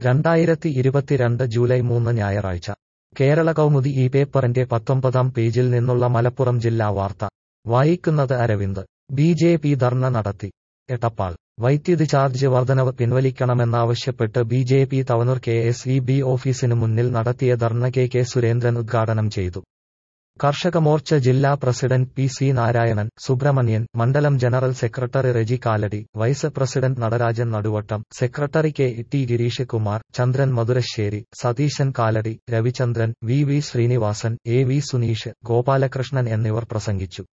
രണ്ടായിരത്തി ഇരുപത്തിരണ്ട് ജൂലൈ മൂന്ന് ഞായറാഴ്ച കേരള കൗമുദി ഈ പേപ്പറിന്റെ പത്തൊമ്പതാം പേജിൽ നിന്നുള്ള മലപ്പുറം ജില്ലാ വാർത്ത വായിക്കുന്നത് Aravind B J P dharna നടത്തി എട്ടപ്പാൾ വൈദ്യുതി ചാർജ് വർധനവ് പിൻവലിക്കണമെന്നാവശ്യപ്പെട്ട് B J P Thavanur K S E B ഓഫീസിനു മുന്നിൽ നടത്തിയ ധർണ കെ കെ സുരേന്ദ്രൻ ഉദ്ഘാടനം ചെയ്തു കർഷക മോർച്ച ജില്ലാ president P C Narayanan Subramanian മണ്ഡലം general secretary Reji Kalady vice president Natarajan Naduvattom secretary K T Gireesh Kumar Chandran Madhurassery Satheesan Kalady Ravichandran V V Srinivasan A V Suneesh Gopalakrishnan എന്നിവർ പ്രസംഗിച്ചു